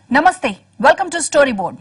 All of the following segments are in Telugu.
నమస్తే వెల్కమ్ టు స్టోరీ బోర్డ్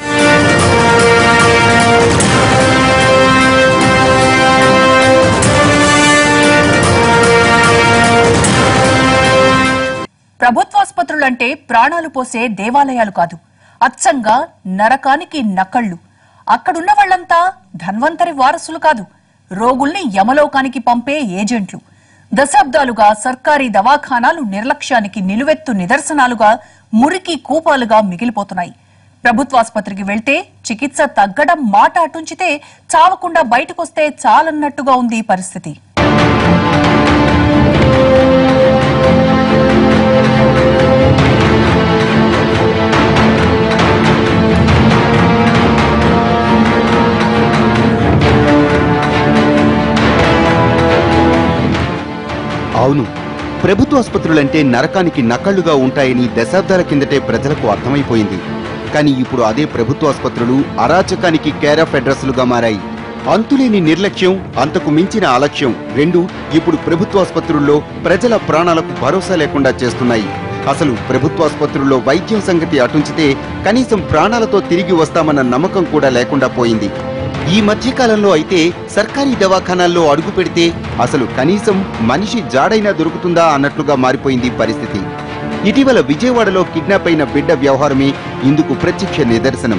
ప్రభుత్వాసుపత్రులంటే ప్రాణాలు పోసే దేవాలయాలు కాదు అచ్చంగా నరకానికి నకళ్ళు అక్కడున్న వాళ్ళంతా ధన్వంతరి వారసులు కాదు రోగుల్ని యమలోకానికి పంపే ఏజెంట్లు దశాబ్దాలుగా సర్కారీ దవాఖానాలు నిర్లక్ష్యానికి నిలువెత్తు నిదర్శనాలుగా మురికి కూపాలుగా మిగిలిపోతున్నాయి ప్రభుత్వాసుపత్రికి వెళ్తే చికిత్స తగ్గడం మాట అటుంచితే చావకుండా బయటకొస్తే చాలన్నట్టుగా ఉంది ఈ పరిస్థితి అవును ప్రభుత్వ ఆసుపత్రులంటే నరకానికి నకళ్లుగా ఉంటాయని దశాబ్దాల కిందటే ప్రజలకు అర్థమైపోయింది కానీ ఇప్పుడు అదే ప్రభుత్వ ఆసుపత్రులు అరాచకానికి కేర్ ఆఫ్ అడ్రస్లుగా మారాయి అంతులేని నిర్లక్ష్యం అంతకు మించిన అలక్ష్యం రెండు ఇప్పుడు ప్రభుత్వ ఆసుపత్రుల్లో ప్రజల ప్రాణాలకు భరోసా లేకుండా చేస్తున్నాయి అసలు ప్రభుత్వ ఆసుపత్రుల్లో వైద్యం సంగతి అటుంచితే కనీసం ప్రాణాలతో తిరిగి వస్తామన్న నమ్మకం కూడా లేకుండా పోయింది ఈ మధ్య కాలంలో అయితే సర్కారీ దవాఖానాల్లో అడుగు పెడితే అసలు కనీసం మనిషి జాడైనా దొరుకుతుందా అన్నట్లుగా మారిపోయింది పరిస్థితి ఇటీవల విజయవాడలో కిడ్నాప్ అయిన బిడ్డ వ్యవహారమే ఇందుకు ప్రత్యక్ష నిదర్శనం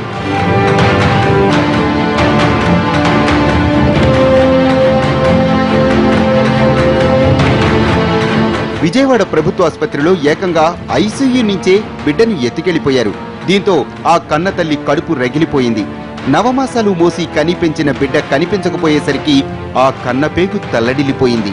విజయవాడ ప్రభుత్వ ఆసుపత్రిలో ఏకంగా ఐసీయూ నుంచే బిడ్డను ఎత్తుకెళ్లిపోయారు దీంతో ఆ కన్న తల్లి కడుపు రగిలిపోయింది నవమాసాలు మోసి కని పెంచిన బిడ్డ కనిపించకపోయేసరికి ఆ కన్నపేగు తల్లడిల్లిపోయింది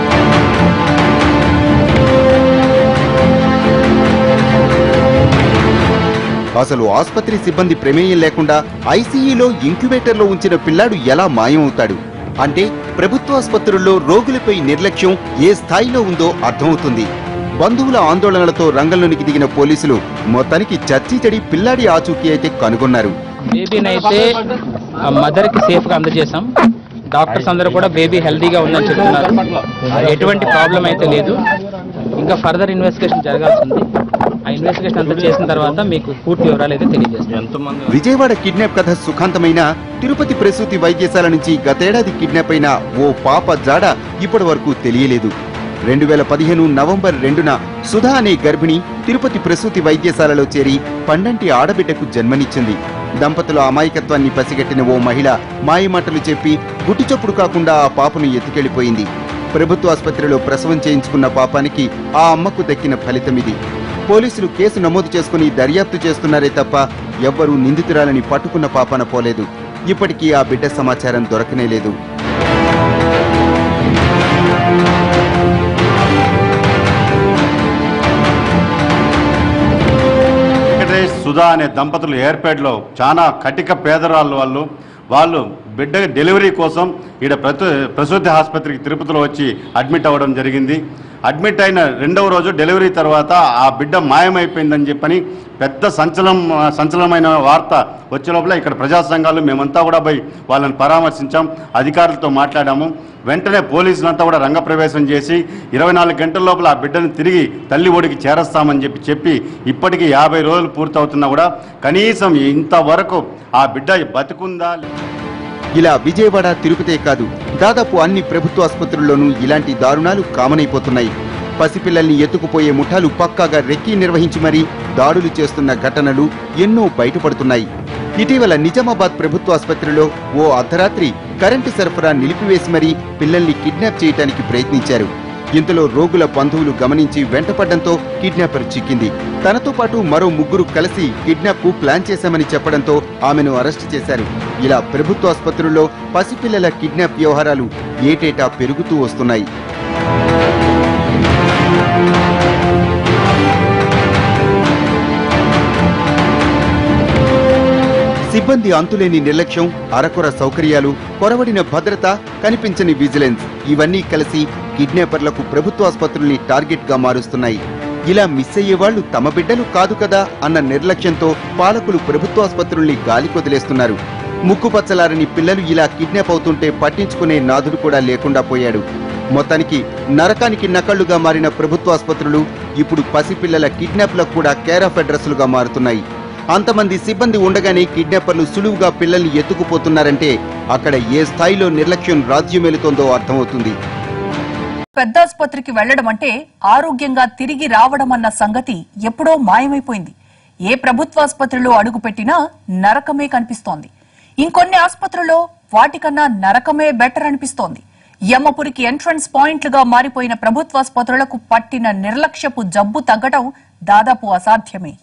అసలు ఆసుపత్రి సిబ్బంది ప్రమేయం లేకుండా ఐసీయూలో ఇంక్యుబేటర్లో ఉంచిన పిల్లాడు ఎలా మాయమవుతాడు అంటే ప్రభుత్వ ఆసుపత్రుల్లో రోగులపై నిర్లక్ష్యం ఏ స్థాయిలో ఉందో అర్థమవుతుంది బంధువుల ఆందోళనలతో రంగంలోనికి దిగిన పోలీసులు మొత్తానికి చచ్చి చెడి పిల్లాడి ఆచూకీ అయితే కనుగొన్నారు బేబీని అయితే మదర్ కి సేఫ్ గా అందజేసాం డాక్టర్స్ అందరూ కూడా బేబీ హెల్దీగా ఉందని చెప్తున్నారు ఎటువంటి ప్రాబ్లం అయితే లేదు ఇంకా ఫర్దర్ ఇన్వెస్టిగేషన్ జరగాల్సి ఉంది ఆ ఇన్వెస్టిగేషన్ అంతా చేసిన తర్వాత మీకు పూర్తి వివరాలు అయితే తెలియజేస్తాం ఎంతమంది విజయవాడ కిడ్నాప్ కథ సుఖాంతమైన తిరుపతి ప్రసూతి వైద్యశాల నుంచి గతేడాది కిడ్నాప్ అయిన ఓ పాప జాడ ఇప్పటి వరకు తెలియలేదు రెండు వేల పదిహేను నవంబర్ రెండున సుధా అనే గర్భిణి తిరుపతి ప్రసూతి వైద్యశాలలో చేరి పండంటి ఆడబిడ్డకు జన్మనిచ్చింది దంపతుల అమాయకత్వాన్ని పసిగట్టిన ఓ మహిళ మాయమాటలు చెప్పి గుట్టుచప్పుడు కాకుండా ఆ పాపను ఎత్తుకెళ్లిపోయింది ప్రభుత్వ ఆసుపత్రిలో ప్రసవం చేయించుకున్న పాపానికి ఆ అమ్మకు దక్కిన ఫలితమిది పోలీసులు కేసు నమోదు చేసుకుని దర్యాప్తు చేస్తున్నారే తప్ప ఎవ్వరూ నిందితురాలని పట్టుకున్న పాపన పోలేదు ఇప్పటికీ ఆ బిడ్డ సమాచారం దొరకనే లేదు వెంకటేష్ సుధా అనే దంపతులు ఏర్పేటలో చాలా కటిక పేదరాళ్ళు వాళ్ళు వాళ్ళు బిడ్డ డెలివరీ కోసం ఈడ ప్రసు ప్రసూతి ఆసుపత్రికి తిరుపతిలో వచ్చి అడ్మిట్ అవ్వడం జరిగింది అడ్మిట్ అయిన రెండవ రోజు డెలివరీ తర్వాత ఆ బిడ్డ మాయమైపోయిందని చెప్పని పెద్ద సంచలనం సంచలనమైన వార్త వచ్చే లోపల ఇక్కడ ప్రజా సంఘాలు మేమంతా కూడా పోయి వాళ్ళని పరామర్శించాం అధికారులతో మాట్లాడాము వెంటనే పోలీసులంతా కూడా రంగప్రవేశం చేసి ఇరవై నాలుగు గంటల లోపల ఆ బిడ్డను తిరిగి తల్లి ఒడికి చేరస్తామని చెప్పి చెప్పి ఇప్పటికీ యాభై రోజులు పూర్తవుతున్నా కూడా కనీసం ఇంతవరకు ఆ బిడ్డ బతుకుందా ఇలా విజయవాడ తిరుపతే కాదు దాదాపు అన్ని ప్రభుత్వ ఆసుపత్రుల్లోనూ ఇలాంటి దారుణాలు కామనైపోతున్నాయి పసిపిల్లల్ని ఎత్తుకుపోయే ముఠాలు పక్కాగా రెక్కి నిర్వహించి మరీ దాడులు చేస్తున్న ఘటనలు ఎన్నో బయటపడుతున్నాయి ఇటీవల నిజామాబాద్ ప్రభుత్వ ఆసుపత్రిలో ఓ అర్ధరాత్రి కరెంటు సరఫరా నిలిపివేసి మరీ పిల్లల్ని కిడ్నాప్ చేయడానికి ప్రయత్నించారు ఇంతలో రోగుల బంధువులు గమనించి వెంటపడ్డంతో కిడ్నాపర్ చిక్కింది తనతో పాటు మరో ముగ్గురు కలిసి కిడ్నాప్ కు ప్లాన్ చేశామని చెప్పడంతో ఆమెను అరెస్టు చేశారు ఇలా ప్రభుత్వ ఆసుపత్రుల్లో పసిపిల్లల కిడ్నాప్ వ్యవహారాలు ఏటేటా పెరుగుతూ వస్తున్నాయి సిబ్బంది అంతులేని నిర్లక్ష్యం అరకొర సౌకర్యాలు కొరవడిన భద్రత కనిపించని విజిలెన్స్ ఇవన్నీ కలిసి కిడ్నాపర్లకు ప్రభుత్వ ఆసుపత్రుల్ని టార్గెట్ గా మారుస్తున్నాయి ఇలా మిస్ అయ్యే వాళ్ళు తమ బిడ్డలు కాదు కదా అన్న నిర్లక్ష్యంతో పాలకులు ప్రభుత్వ ఆసుపత్రుల్ని గాలికొదిలేస్తున్నారు ముక్కుపచ్చలారని పిల్లలు ఇలా కిడ్నాప్ అవుతుంటే పట్టించుకునే నాదుడు కూడా లేకుండా పోయాడు మొత్తానికి నరకానికి నకళ్లుగా మారిన ప్రభుత్వాసుపత్రులు ఇప్పుడు పసిపిల్లల కిడ్నాప్లకు కూడా కేర్ ఆఫ్ అడ్రస్లుగా మారుతున్నాయి అంతమంది సిబ్బంది ఉండగానే కిడ్నాపర్లు సులువుగా పిల్లల్ని ఎత్తుకుపోతున్నారంటే అక్కడ ఏ స్థాయిలో నిర్లక్ష్యం రాజ్యమేలుతోందో అర్థమవుతుంది పెద్ద ఆసుపత్రికి వెళ్లడం అంటే ఆరోగ్యంగా తిరిగి రావడం అన్న సంగతి ఎప్పుడో మాయమైపోయింది ఏ ప్రభుత్వాసుపత్రిలో అడుగుపెట్టినా నరకమే కనిపిస్తోంది ఇంకొన్ని ఆసుపత్రుల్లో వాటికన్నా నరకమే బెటర్ అనిపిస్తోంది యమ్మపురికి ఎంట్రన్స్ పాయింట్లుగా మారిపోయిన ప్రభుత్వాసుపత్రులకు పట్టిన నిర్లక్ష్యపు జబ్బు తగ్గడం దాదాపు అసాధ్యమే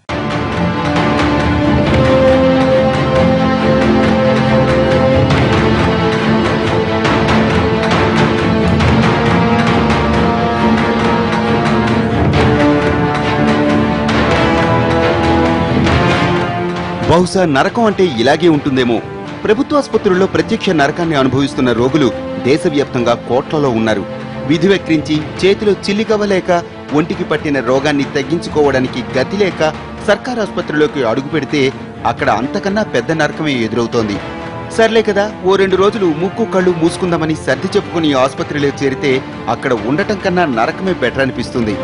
బహుశా నరకం అంటే ఇలాగే ఉంటుందేమో ప్రభుత్వాసుపత్రుల్లో ప్రత్యక్ష నరకాన్ని అనుభవిస్తున్న రోగులు దేశవ్యాప్తంగా కోట్లలో ఉన్నారు విధి వెక్రించి చేతిలో చిల్లికవ్వలేక ఒంటికి పట్టిన రోగాన్ని తగ్గించుకోవడానికి గతి లేక సర్కారు ఆసుపత్రిలోకి అడుగు పెడితే అక్కడ అంతకన్నా పెద్ద నరకమే ఎదురవుతోంది సర్లే కదా ఓ రెండు రోజులు ముక్కు కళ్ళు మూసుకుందామని సర్ది చెప్పుకుని ఆసుపత్రిలో చేరితే అక్కడ ఉండటం కన్నా నరకమే బెటర్ అనిపిస్తుంది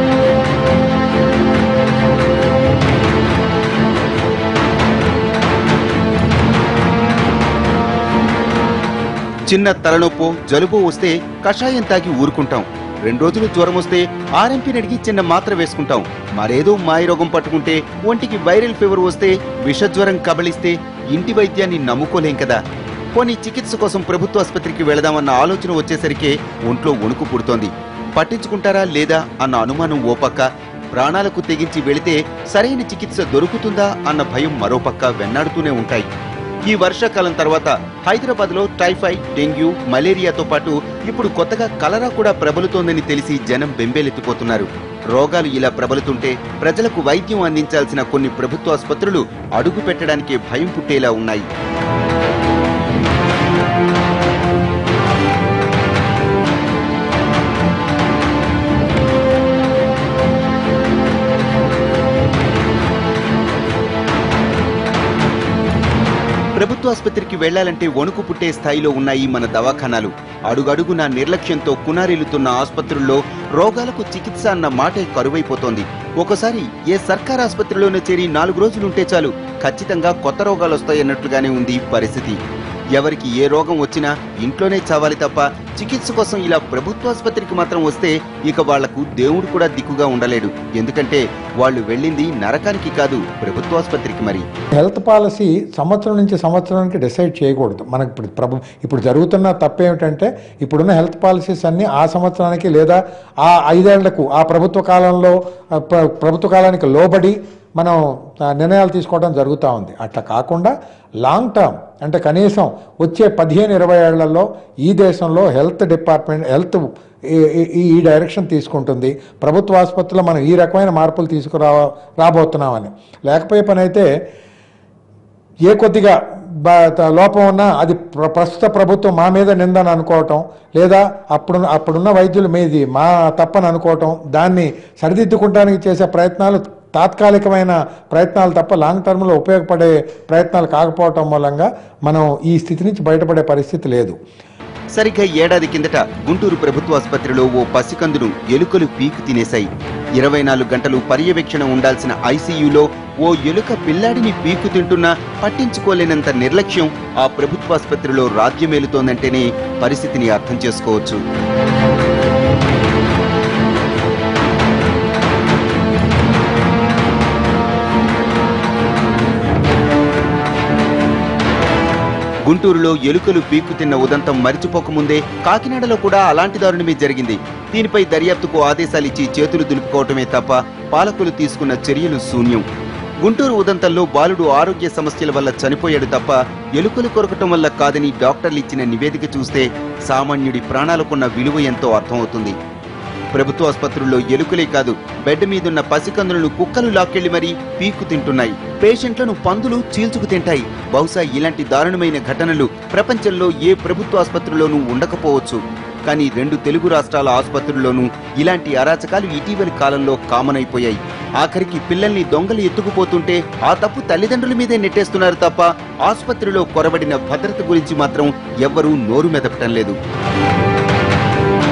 చిన్న తలనొప్పో జలుబో వస్తే కషాయం తాగి ఊరుకుంటాం రెండు రోజులు జ్వరం వస్తే ఆర్ఎంపీని అడిగి చిన్న మాత్ర వేసుకుంటాం మరేదో మాయరోగం పట్టుకుంటే ఒంటికి వైరల్ ఫీవర్ వస్తే విషజ్వరం కబలిస్తే ఇంటి వైద్యాన్ని నమ్ముకోలేం కదా పోనీ చికిత్స కోసం ప్రభుత్వ ఆసుపత్రికి వెళదామన్న ఆలోచన వచ్చేసరికే ఒంట్లో వణుకు పుడుతోంది పట్టించుకుంటారా లేదా అన్న అనుమానం ఓ పక్క ప్రాణాలకు తెగించి వెళితే సరైన చికిత్స దొరుకుతుందా అన్న భయం మరోపక్క వెన్నాడుతూనే ఉంటాయి ఈ వర్షాకాలం తర్వాత హైదరాబాద్ లో టైఫాయిడ్ డెంగ్యూ మలేరియాతో పాటు ఇప్పుడు కొత్తగా కలరా కూడా ప్రబలుతోందని తెలిసి జనం బెంబేలెత్తిపోతున్నారు రోగాలు ఇలా ప్రబలుతుంటే ప్రజలకు వైద్యం అందించాల్సిన కొన్ని ప్రభుత్వ ఆసుపత్రులు అడుగు పెట్టడానికే భయం పుట్టేలా ఉన్నాయి ప్రభుత్వ ఆసుపత్రికి వెళ్లాలంటే వణుకు పుట్టే స్థాయిలో ఉన్నాయి మన దవాఖానాలు అడుగడుగున నిర్లక్ష్యంతో కునారిల్లుతున్న ఆసుపత్రుల్లో రోగాలకు చికిత్స అన్న మాటే కరువైపోతోంది ఒకసారి ఏ సర్కార్ ఆసుపత్రిలోనే చేరి నాలుగు రోజులుంటే చాలు ఖచ్చితంగా కొత్త రోగాలు వస్తాయన్నట్లుగానే ఉంది పరిస్థితి ఎవరికి ఏ రోగం వచ్చినా ఇంట్లోనే చావాలి తప్ప చికిత్స కోసం ఇలా ప్రభుత్వాసుపత్రికి మాత్రం వస్తే ఇక వాళ్లకు దేవుడు కూడా దిక్కుగా ఉండలేడు ఎందుకంటే వాళ్ళు వెళ్ళింది నరకానికి కాదు ప్రభుత్వాసుపత్రికి మరి హెల్త్ పాలసీ సంవత్సరం నుంచి సంవత్సరానికి డిసైడ్ చేయకూడదు మనకు ఇప్పుడు ప్రభు ఇప్పుడు జరుగుతున్న తప్పేమిటంటే ఇప్పుడున్న హెల్త్ పాలసీస్ అన్నీ ఆ సంవత్సరానికి లేదా ఆ ఐదేళ్లకు ఆ ప్రభుత్వ కాలంలో ఆ, ప్ర- ప్రభుత్వ కాలానికి లోబడి మనం ఆ, నిర్ణయాలు తీసుకోవడం జరుగుతూ ఉంది అట్లా కాకుండా లాంగ్ టర్మ్ అంటే కనీసం వచ్చే పదిహేను ఇరవై ఏళ్లలో ఈ దేశంలో హెల్త్ డిపార్ట్మెంట్ హెల్త్ ఈ- ఈ- ఈ డైరెక్షన్ తీసుకుంటుంది ప్రభుత్వ ఆసుపత్రిలో మనం ఈ రకమైన మార్పులు తీసుకురా రాబోతున్నామని లేకపోయే పని అయితే ఏ కొద్దిగా బ- త- లోపం ఉన్నా అది ప్ర- ప్రస్తుత ప్రభుత్వం మా మీద నిందని అనుకోవటం లేదా అప్పుడు అప్పుడున్న వైద్యుల మీది మా తప్పని అనుకోవటం దాన్ని సరిదిద్దుకుంటానికి చేసే ప్రయత్నాలు తాత్కాలికమైన ప్రయత్నాలు తప్ప లాంగ్ టర్మ్లో ఉపయోగపడే ప్రయత్నాలు కాకపోవటం మూలంగా మనం ఈ స్థితి నుంచి బయటపడే పరిస్థితి లేదు సరిగ్గా ఏడాది కిందట గుంటూరు ప్రభుత్వ ఆసుపత్రిలో ఓ పసికందును ఎలుకలు పీకు తినేశాయి ఇరవై నాలుగు గంటలు పర్యవేక్షణ ఉండాల్సిన ఐసీయూలో ఓ ఎలుక పిల్లాడిని పీకు తింటున్నా పట్టించుకోలేనంత నిర్లక్ష్యం ఆ ప్రభుత్వ ఆసుపత్రిలో రాజ్యమేలుతోందంటేనే పరిస్థితిని అర్థం చేసుకోవచ్చు గుంటూరులో ఎలుకలు పీక్కు తిన్న ఉదంతం మరిచిపోకముందే కాకినాడలో కూడా అలాంటి దారుణమే జరిగింది దీనిపై దర్యాప్తుకు ఆదేశాలిచ్చి చేతులు దులుపుకోవటమే తప్ప పాలకులు తీసుకున్న చర్యలు శూన్యం గుంటూరు ఉదంతంలో బాలుడు ఆరోగ్య సమస్యల వల్ల చనిపోయాడు తప్ప ఎలుకలు కొరకటం వల్ల కాదని డాక్టర్లు ఇచ్చిన నివేదిక చూస్తే సామాన్యుడి ప్రాణాలకున్న విలువ ఎంతో అర్థమవుతుంది ప్రభుత్వ ఆసుపత్రుల్లో ఎలుకలే కాదు బెడ్ మీదున్న పసికందులను కుక్కలు లాక్కెళ్లి మరీ పీక్కు తింటున్నాయి పేషెంట్లను పందులు చీల్చుకు తింటాయి బహుశా ఇలాంటి దారుణమైన ఘటనలు ప్రపంచంలో ఏ ప్రభుత్వ ఆసుపత్రిలోనూ ఉండకపోవచ్చు కానీ రెండు తెలుగు రాష్ట్రాల ఆసుపత్రుల్లోనూ ఇలాంటి అరాచకాలు ఇటీవలి కాలంలో కామన్ అయిపోయాయి ఆఖరికి పిల్లల్ని దొంగలు ఎత్తుకుపోతుంటే ఆ తప్పు తల్లిదండ్రుల మీదే నెట్టేస్తున్నారు తప్ప ఆసుపత్రిలో కొరబడిన భద్రత గురించి మాత్రం ఎవ్వరూ నోరు మెదపటం లేదు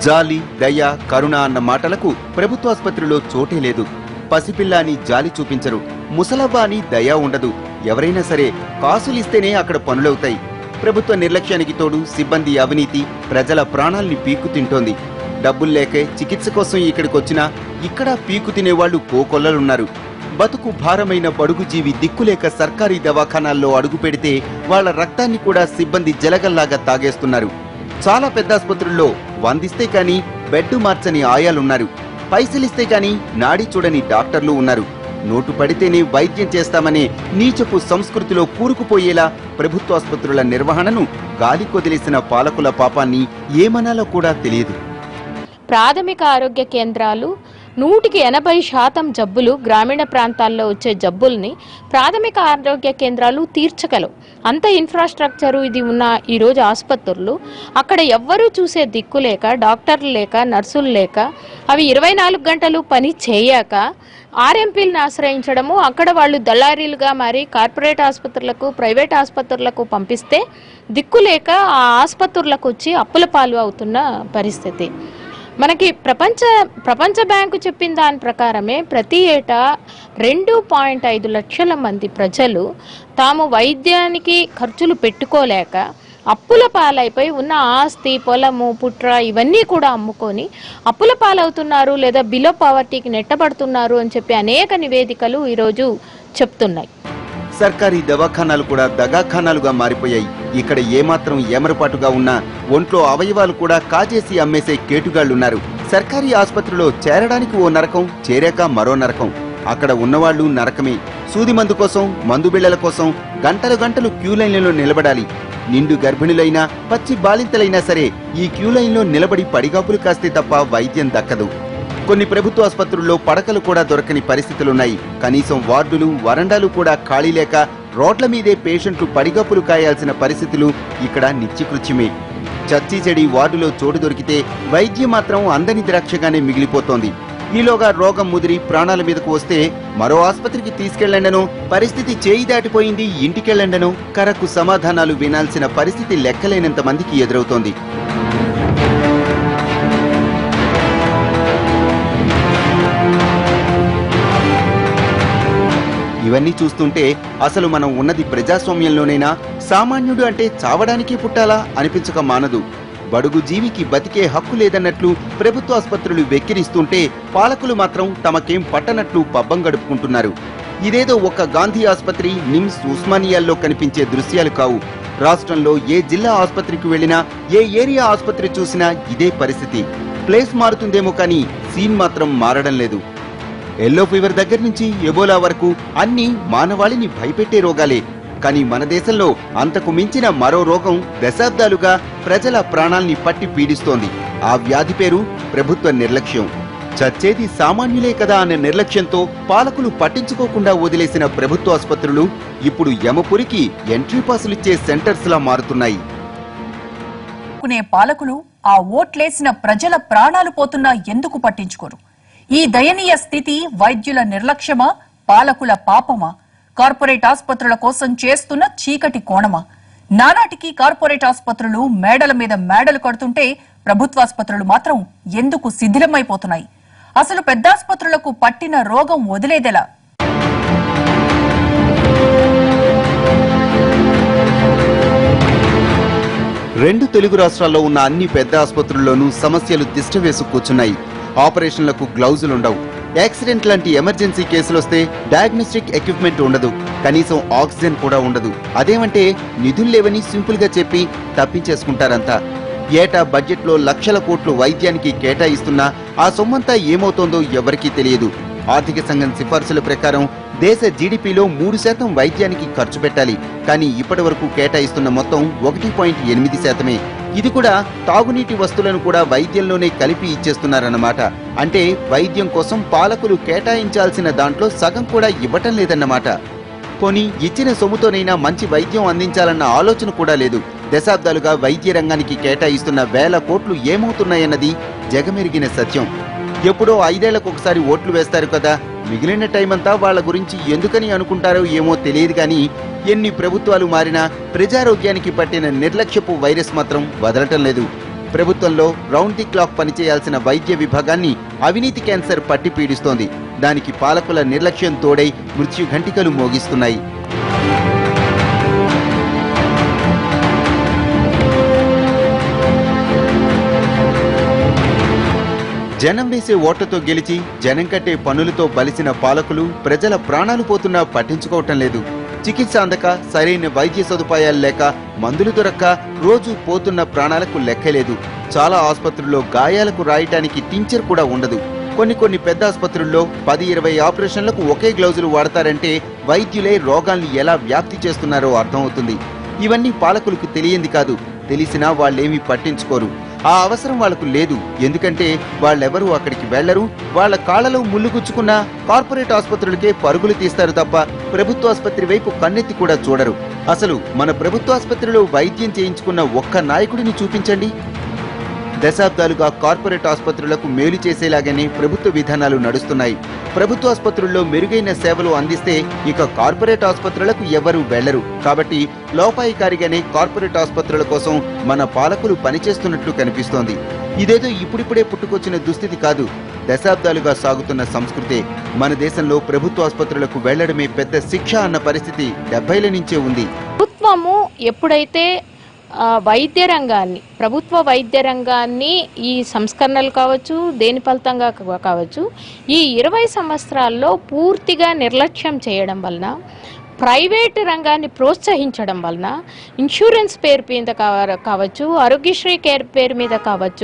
జాలి దయ కరుణ అన్న మాటలకు ప్రభుత్వాసుపత్రిలో చోటే లేదు పసిపిల్ల అని జాలి చూపించరు ముసలవ్వ అని దయ ఉండదు ఎవరైనా సరే కాసులిస్తేనే అక్కడ పనులవుతాయి ప్రభుత్వ నిర్లక్ష్యానికి తోడు సిబ్బంది అవినీతి ప్రజల ప్రాణాల్ని పీక్కు తింటోంది డబ్బులు లేకే చికిత్స కోసం ఇక్కడికొచ్చినా ఇక్కడ పీకు తినేవాళ్లు కోకొల్లలున్నారు బతుకు భారమైన బడుగు జీవి దిక్కులేక సర్కారీ దవాఖానాల్లో అడుగు పెడితే వాళ్ల రక్తాన్ని కూడా సిబ్బంది జలగల్లాగా తాగేస్తున్నారు చాలా పెద్ద ఆసుపత్రుల్లో వందిస్తే కాని బెడ్ మార్చని ఆయాలున్నారు పైసలిస్తే కాని నాడి చూడని డాక్టర్లు ఉన్నారు నోటు పడితేనే వైద్యం చేస్తామనే నీచపు సంస్కృతిలో కూరుకుపోయేలా ప్రభుత్వాసుపత్రుల నిర్వహణను గాలి కొదిలేసిన పాలకుల పాపాన్ని ఏమనాలో కూడా తెలియదు ప్రాథమిక ఆరోగ్య కేంద్రాలు నూటికి ఎనభై శాతం జబ్బులు గ్రామీణ ప్రాంతాల్లో వచ్చే జబ్బుల్ని ప్రాథమిక ఆరోగ్య కేంద్రాలు తీర్చగలవు అంత ఇన్ఫ్రాస్ట్రక్చరు ఇది ఉన్న ఈరోజు ఆసుపత్రులు అక్కడ ఎవ్వరూ చూసే దిక్కు లేక డాక్టర్లు లేక నర్సులు లేక అవి ఇరవై నాలుగు గంటలు పని చేయక ఆర్ఎంపీలను ఆశ్రయించడము అక్కడ వాళ్ళు దళారీలుగా మారి కార్పొరేట్ ఆసుపత్రులకు ప్రైవేట్ ఆసుపత్రులకు పంపిస్తే దిక్కు లేక ఆ ఆసుపత్రులకు వచ్చి అప్పుల పాలు అవుతున్న పరిస్థితి మనకి ప్రపంచ ప్రపంచ బ్యాంకు చెప్పిన దాని ప్రకారమే ప్రతి ఏటా రెండు పాయింట్ ఐదు లక్షల మంది ప్రజలు తాము వైద్యానికి ఖర్చులు పెట్టుకోలేక అప్పుల పాలైపోయి ఉన్న ఆస్తి పొలము పుట్ర ఇవన్నీ కూడా అమ్ముకొని అప్పుల పాలవుతున్నారు లేదా బిలో పావర్టీకి నెట్టబడుతున్నారు అని చెప్పి అనేక నివేదికలు ఈరోజు చెప్తున్నాయి సర్కారీ దవాఖానాలు కూడా దగాఖానాలుగా మారిపోయాయి ఇక్కడ ఏమాత్రం ఏమరపాటుగా ఉన్నా ఒంట్లో అవయవాలు కూడా కాజేసి అమ్మేసే కేటుగాళ్లున్నారు సర్కారీ ఆసుపత్రిలో చేరడానికి ఓ నరకం చేరాక మరో నరకం అక్కడ ఉన్నవాళ్లు నరకమే సూది మందు కోసం మందు బిళ్లల కోసం గంటలు గంటలు క్యూ లైన్లలో నిలబడాలి నిండు గర్భిణులైనా పచ్చి బాలింతలైనా సరే ఈ క్యూ లైన్లో నిలబడి పడిగాపులు కాస్తే తప్ప వైద్యం దక్కదు కొన్ని ప్రభుత్వ ఆసుపత్రుల్లో పడకలు కూడా దొరకని పరిస్థితులున్నాయి కనీసం వార్డులు వరండాలు కూడా ఖాళీ లేక రోడ్ల మీదే పేషెంట్లు పడిగప్పులు కాయాల్సిన పరిస్థితులు ఇక్కడ నిత్యకృత్యమే చచ్చి చెడి వార్డులో చోటు దొరికితే వైద్యం మాత్రం అందని ద్రాక్షగానే మిగిలిపోతోంది ఈలోగా రోగం ముదిరి ప్రాణాల మీదకు వస్తే మరో ఆసుపత్రికి తీసుకెళ్లండనో పరిస్థితి చేయి దాటిపోయింది ఇంటికెళ్లండనో కరకు సమాధానాలు వినాల్సిన పరిస్థితి లెక్కలేనంత మందికి ఎదురవుతోంది ఇవన్నీ చూస్తుంటే అసలు మనం ఉన్నది ప్రజాస్వామ్యంలోనైనా సామాన్యుడు అంటే చావడానికి పుట్టాలా అనిపించక మానదు బడుగు జీవికి బతికే హక్కు లేదన్నట్లు ప్రభుత్వ ఆసుపత్రులు వెక్కిరిస్తుంటే పాలకులు మాత్రం తమకేం పట్టనట్లు పబ్బం గడుపుకుంటున్నారు ఇదేదో ఒక గాంధీ ఆసుపత్రి నిమ్స్ ఉస్మానియాల్లో కనిపించే దృశ్యాలు కావు రాష్ట్రంలో ఏ జిల్లా ఆసుపత్రికి వెళ్ళినా ఏ ఏరియా ఆసుపత్రి చూసినా ఇదే పరిస్థితి ప్లేస్ మారుతుందేమో కానీ సీన్ మాత్రం మారడం లేదు ఎల్లో ఫీవర్ దగ్గర నుంచి ఎబోలా వరకు అన్ని మానవాళిని భయపెట్టే రోగాలే కానీ మన దేశంలో అంతకు మించిన మరో రోగం దశాబ్దాలుగా ప్రజల ప్రాణాల్ని పట్టి పీడిస్తోంది ఆ వ్యాధి పేరు ప్రభుత్వ నిర్లక్ష్యం చచ్చేది సామాన్యులే కదా అనే నిర్లక్ష్యంతో పాలకులు పట్టించుకోకుండా వదిలేసిన ప్రభుత్వ ఆసుపత్రులు ఇప్పుడు యమపురికి ఎంట్రీ పాసులిచ్చే సెంటర్స్ లా మారుతున్నాయి కునే పాలకులు ఆ ఓట్లేసిన ప్రజల ప్రాణాలు పోతున్నా ఎందుకు పట్టించుకోరు ఈ దయనీయ స్థితి వైద్యుల నిర్లక్ష్యమా పాలకుల పాపమా కార్పొరేట్ ఆసుపత్రుల కోసం చేస్తున్న చీకటి కోణమా నానాటికి కార్పొరేట్ ఆసుపత్రులు మేడల మీద మేడలు కడుతుంటే ప్రభుత్వాసుపత్రులు మాత్రం ఎందుకు శిథిలమైపోతున్నాయి అసలు పెద్దాసుపత్రులకు పట్టిన రోగం వదిలేదెలా రెండు తెలుగు రాష్ట్రాల్లో ఉన్న అన్ని పెద్ద ఆసుపత్రుల్లోనూ సమస్యలు తిష్టవేసు కూర్చున్నాయి ఆపరేషన్లకు గ్లౌజులుండవు యాక్సిడెంట్ లాంటి ఎమర్జెన్సీ కేసులొస్తే డయాగ్నోస్టిక్ ఎక్విప్మెంట్ ఉండదు కనీసం ఆక్సిజన్ కూడా ఉండదు అదేమంటే నిధులు లేవని సింపుల్ గా చెప్పి తప్పించేసుకుంటారంతా ఏటా బడ్జెట్లో లక్షల కోట్లు వైద్యానికి కేటాయిస్తున్నా ఆ సొమ్మంతా ఏమవుతోందో ఎవరికీ తెలియదు ఆర్థిక సంఘం సిఫార్సుల ప్రకారం దేశ జీడిపిలో మూడు శాతం వైద్యానికి ఖర్చు పెట్టాలి కానీ ఇప్పటి వరకు కేటాయిస్తున్న మొత్తం ఒకటి పాయింట్ ఎనిమిది శాతమే ఇది కూడా తాగునీటి వస్తువులను కూడా వైద్యంలోనే కలిపి ఇచ్చేస్తున్నారన్నమాట అంటే వైద్యం కోసం పాలకులు కేటాయించాల్సిన దాంట్లో సగం కూడా ఇవ్వటం లేదన్నమాట పోనీ ఇచ్చిన సొమ్ముతోనైనా మంచి వైద్యం అందించాలన్న ఆలోచన కూడా లేదు దశాబ్దాలుగా వైద్య రంగానికి కేటాయిస్తున్న వేల కోట్లు ఏమవుతున్నాయన్నది జగమెరిగిన సత్యం ఎప్పుడో ఐదేళ్లకు ఒకసారి ఓట్లు వేస్తారు కదా మిగిలిన టైం అంతా వాళ్ళ గురించి ఎందుకని అనుకుంటారో ఏమో తెలియదు కానీ ఎన్ని ప్రభుత్వాలు మారినా ప్రజారోగ్యానికి పట్టిన నిర్లక్ష్యపు వైరస్ మాత్రం వదలటం లేదు ప్రభుత్వంలో రౌండ్ ది క్లాక్ పనిచేయాల్సిన వైద్య విభాగాన్ని అవినీతి క్యాన్సర్ పట్టి పీడిస్తోంది దానికి పాలకుల నిర్లక్ష్యం తోడై మృత్యు ఘంటికలు మోగిస్తున్నాయి జనం వేసే ఓట్లతో గెలిచి జనం కట్టే పనులతో బలిసిన పాలకులు ప్రజల ప్రాణాలు పోతున్నా పట్టించుకోవటం లేదు చికిత్స అందక సరైన వైద్య సదుపాయాలు లేక మందులు దొరక్క రోజు పోతున్న ప్రాణాలకు లెక్కలేదు చాలా ఆసుపత్రుల్లో గాయాలకు రాయటానికి టించర్ కూడా ఉండదు కొన్ని కొన్ని పెద్ద ఆసుపత్రుల్లో పది ఇరవై ఆపరేషన్లకు ఒకే గ్లౌజులు వాడతారంటే వైద్యులే రోగాల్ని ఎలా వ్యాప్తి చేస్తున్నారో అర్థమవుతుంది ఇవన్నీ పాలకులకు తెలియంది కాదు తెలిసినా వాళ్ళేమీ పట్టించుకోరు ఆ అవసరం వాళ్ళకు లేదు ఎందుకంటే వాళ్ళెవరూ అక్కడికి వెళ్లరు వాళ్ళ కాళ్ళలో ముళ్ళు గుచ్చుకున్న కార్పొరేట్ ఆసుపత్రులకే పరుగులు తీస్తారు తప్ప ప్రభుత్వ ఆసుపత్రి వైపు కన్నెత్తి కూడా చూడరు అసలు మన ప్రభుత్వ ఆసుపత్రిలో వైద్యం చేయించుకున్న ఒక్క నాయకుడిని చూపించండి దశాబ్దాలుగా కార్పొరేట్ ఆసుపత్రులకు మేలు చేసేలాగానే ప్రభుత్వ విధానాలు నడుస్తున్నాయి ప్రభుత్వ ఆసుపత్రుల్లో మెరుగైన సేవలు అందిస్తే ఇక కార్పొరేట్ ఆసుపత్రులకు ఎవరూ వెళ్లరు కాబట్టి లోపాయికారిగానే కార్పొరేట్ ఆసుపత్రుల కోసం మన పాలకులు పనిచేస్తున్నట్లు కనిపిస్తోంది ఇదేదో ఇప్పుడిప్పుడే పుట్టుకొచ్చిన దుస్థితి కాదు దశాబ్దాలుగా సాగుతున్న సంస్కృతే మన దేశంలో ప్రభుత్వ ఆసుపత్రులకు వెళ్లడమే పెద్ద శిక్ష అన్న పరిస్థితి డెబ్బైల నుంచే ఉంది ప్రభుత్వము ఎప్పుడైతే ఆ, వైద్య రంగాన్ని ప్రభుత్వ వైద్య రంగాన్ని ఈ సంస్కరణలు కావచ్చు దేని ఫలితంగా కా- కావచ్చు ఈ ఇరవై సంవత్సరాల్లో పూర్తిగా నిర్లక్ష్యం చేయడం వలన ప్రైవేట్ రంగాన్ని ప్రోత్సహించడం వలన ఇన్సూరెన్స్ పేరు మీద కావ- కావచ్చు ఆరోగ్యశ్రీ కేర్ పేరు మీద కావచ్చు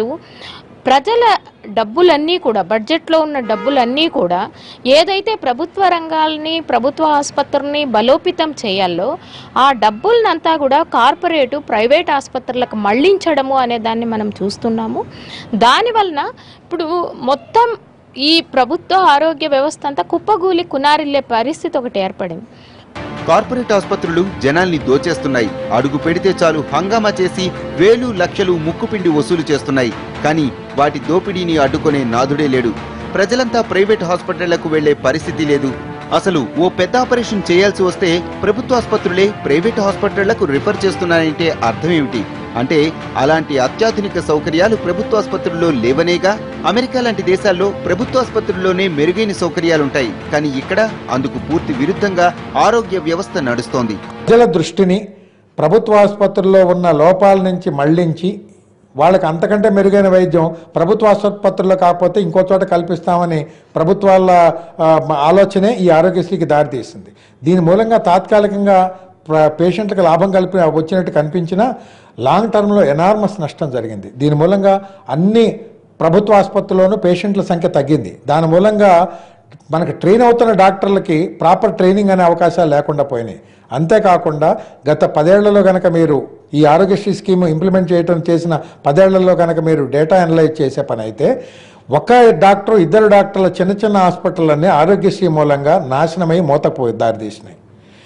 ప్రజల డబ్బులన్నీ కూడా బడ్జెట్లో ఉన్న డబ్బులన్నీ కూడా ఏదైతే ప్రభుత్వ రంగాల్ని ప్రభుత్వ ఆసుపత్రుల్ని బలోపేతం చేయాలో ఆ డబ్బులనంతా కూడా కార్పొరేటు ప్రైవేట్ ఆసుపత్రులకు మళ్లించడము అనే దాన్ని మనం చూస్తున్నాము దానివలన ఇప్పుడు మొత్తం ఈ ప్రభుత్వ ఆరోగ్య వ్యవస్థ అంతా కుప్పగూలి కునారిల్లే పరిస్థితి ఒకటి ఏర్పడింది కార్పొరేట్ ఆసుపత్రులు జనాల్ని దోచేస్తున్నాయి అడుగు పెడితే చాలు హంగామా చేసి వేలు లక్షలు ముక్కుపిండి వసూలు చేస్తున్నాయి కానీ వాటి దోపిడీని అడ్డుకునే నాదుడే లేడు ప్రజలంతా ప్రైవేట్ హాస్పిటళ్లకు వెళ్లే పరిస్థితి లేదు అసలు ఓ పెద్ద ఆపరేషన్ చేయాల్సి వస్తే ప్రభుత్వ ఆసుపత్రులే ప్రైవేట్ హాస్పిటళ్లకు రిఫర్ చేస్తున్నాయంటే అర్థమేమిటి అంటే అలాంటి అత్యాధునిక సౌకర్యాలు ప్రభుత్వ ఆసుపత్రుల్లో లేవనేగా అమెరికా లాంటి దేశాల్లో ప్రభుత్వ ఆసుపత్రుల్లోనే మెరుగైన సౌకర్యాలుంటాయి కానీ ఇక్కడ అందుకు పూర్తి విరుద్ధంగా ఆరోగ్య వ్యవస్థ నడుస్తోంది ప్రజల దృష్టిని ప్రభుత్వ ఆసుపత్రుల్లో ఉన్న లోపాల నుంచి మళ్లించి వాళ్ళకి అంతకంటే మెరుగైన వైద్యం ప్రభుత్వ ఆసుపత్రుల్లో కాకపోతే ఇంకో చోట కల్పిస్తామని ప్రభుత్వాల ఆ, ఆలోచనే ఈ ఆరోగ్యశ్రీకి దారితీస్తుంది దీని మూలంగా తాత్కాలికంగా ప్ర- పేషెంట్లకు లాభం కలిపి వచ్చినట్టు కనిపించినా లాంగ్ టర్మ్లో ఎనార్మస్ నష్టం జరిగింది దీని మూలంగా అన్ని ప్రభుత్వ ఆసుపత్రుల్లోనూ పేషెంట్ల సంఖ్య తగ్గింది దాని మూలంగా మనకి ట్రైన్ అవుతున్న డాక్టర్లకి ప్రాపర్ ట్రైనింగ్ అనే అవకాశాలు లేకుండా పోయినాయి అంతేకాకుండా గత పదేళ్లలో కనుక మీరు ఈ ఆరోగ్యశ్రీ స్కీమ్ ఇంప్లిమెంట్ చేయడం చేసిన పదేళ్లలో కనుక మీరు డేటా అనలైజ్ చేసే పని అయితే ఒక డాక్టర్ ఇద్దరు డాక్టర్ల చిన్న చిన్న హాస్పిటల్లన్నీ ఆరోగ్యశ్రీ మూలంగా నాశనమై మూతపోయి దారితీసినాయి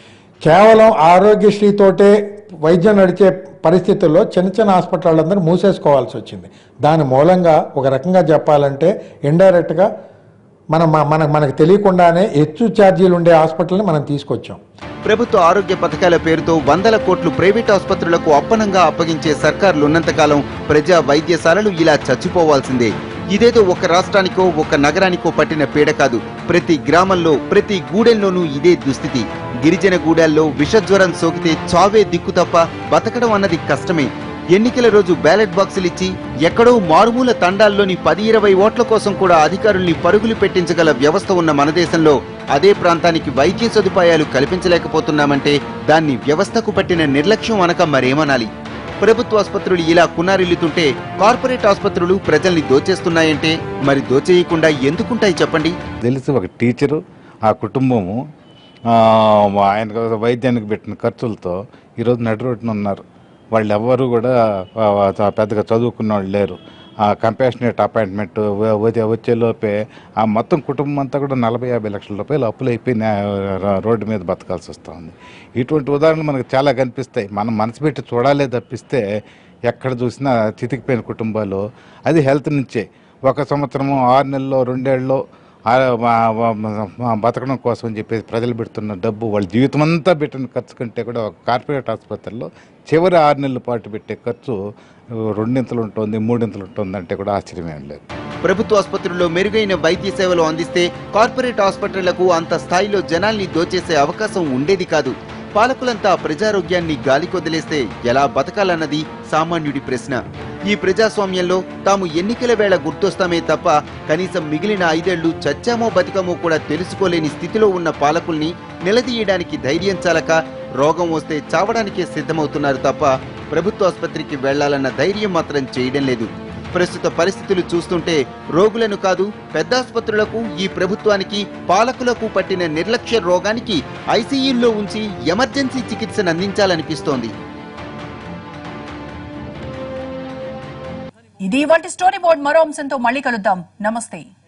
కేవలం ఆరోగ్యశ్రీతోటే వైద్యం నడిచే పరిస్థితుల్లో చిన్న చిన్న హాస్పిటళ్ళందరూ మూసేసుకోవాల్సి వచ్చింది దాని మూలంగా ఒక రకంగా చెప్పాలంటే ఇండైరెక్ట్గా మనం మన మనకు తెలియకుండానే హెచ్చు ఛార్జీలు ఉండే హాస్పిటల్ని మనం తీసుకొచ్చాం ప్రభుత్వ ఆరోగ్య పథకాల పేరుతో వందల కోట్లు ప్రైవేట్ ఆసుపత్రులకు అప్పనంగా అప్పగించే సర్కారులు ఉన్నంతకాలం ప్రజా వైద్యశాలలు ఇలా చచ్చిపోవాల్సిందే ఇదేదో ఒక రాష్ట్రానికో ఒక నగరానికో పట్టిన పీడ కాదు ప్రతి గ్రామంలో ప్రతి గూడెంలోనూ ఇదే దుస్థితి గిరిజన గూడాల్లో విషజ్వరం సోకితే చావే దిక్కు తప్ప బతకడం అన్నది కష్టమే ఎన్నికల రోజు బ్యాలెట్ బాక్సులు ఇచ్చి ఎక్కడో మారుమూల తండాల్లోని పది ఇరవై ఓట్ల కోసం కూడా అధికారుల్ని పరుగులు పెట్టించగల వ్యవస్థ ఉన్న మన దేశంలో అదే ప్రాంతానికి వైద్య సదుపాయాలు కల్పించలేకపోతున్నామంటే దాన్ని వ్యవస్థకు పట్టిన నిర్లక్ష్యం అనక మరేమనాలి ప్రభుత్వ ఆసుపత్రులు ఇలా కునారిల్లుతుంటే కార్పొరేట్ ఆసుపత్రులు ప్రజల్ని దోచేస్తున్నాయంటే మరి దోచేయకుండా ఎందుకుంటాయి చెప్పండి తెలిసి ఒక టీచరు ఆ కుటుంబము ఆ, ఆయన వైద్యానికి పెట్టిన ఖర్చులతో ఈరోజు నడి రోడ్డున ఉన్నారు వాళ్ళు ఎవ్వరు కూడా ఆ, ఆ, పెద్దగా చదువుకున్న వాళ్ళు లేరు ఆ కంపాషనేట్ అపాయింట్మెంట్ వచ్చే వచ్చేలోపే ఆ మొత్తం కుటుంబం అంతా కూడా నలభై యాభై లక్షల రూపాయలు అప్పులు అయిపోయి నే- ర- రోడ్డు మీద బతకాల్సి వస్తుంది ఇటువంటి ఉదాహరణలు మనకు చాలా కనిపిస్తాయి మనం మనసు పెట్టి చూడాలే తప్పిస్తే ఎక్కడ చూసినా చితికిపోయిన కుటుంబాలు అది హెల్త్ నుంచే ఒక సంవత్సరము ఆరు నెలల్లో రెండేళ్ళలో ఆ మా- మా- మా బతకడం కోసం అని చెప్పేసి ప్రజలు పెడుతున్న డబ్బు వాళ్ళ జీవితం అంతా పెట్టిన ఖర్చు కంటే కూడా ఒక కార్పొరేట్ ఆసుపత్రిలో చివరి ఆరు నెలల పాటు పెట్టే ఖర్చు రెండింతలు ఉంటుంది మూడింతలు ఉంటుంది అంటే కూడా ఆశ్చర్యమేం లేదు ప్రభుత్వ ఆసుపత్రుల్లో మెరుగైన వైద్య సేవలు అందిస్తే కార్పొరేట్ ఆసుపత్రులకు అంత స్థాయిలో జనాల్ని దోచేసే అవకాశం ఉండేది కాదు పాలకులంతా ప్రజారోగ్యాన్ని గాలికొదిలేస్తే ఎలా బతకాలన్నది సామాన్యుడి ప్రశ్న ఈ ప్రజాస్వామ్యంలో తాము ఎన్నికల వేళ గుర్తొస్తామే తప్ప కనీసం మిగిలిన ఐదేళ్లు చచ్చామో బతికామో కూడా తెలుసుకోలేని స్థితిలో ఉన్న పాలకుల్ని నిలదీయడానికి ధైర్యం చాలక రోగం వస్తే చావడానికే సిద్ధమవుతున్నారు తప్ప ప్రభుత్వ ఆసుపత్రికి వెళ్లాలన్న ధైర్యం మాత్రం చేయడం లేదు ప్రస్తుత పరిస్థితులు చూస్తుంటే రోగులను కాదు పెద్ద ఆసుపత్రులకు ఈ ప్రభుత్వానికి పాలకులకు పట్టిన నిర్లక్ష్య రోగానికి ఐసీయూల్లో ఉంచి ఎమర్జెన్సీ చికిత్సను అందించాలనిపిస్తోంది ఇది ఇవాటి స్టోరీ బోర్డ్ మరో అంశంతో మళ్ళీ కలుద్దాం నమస్తే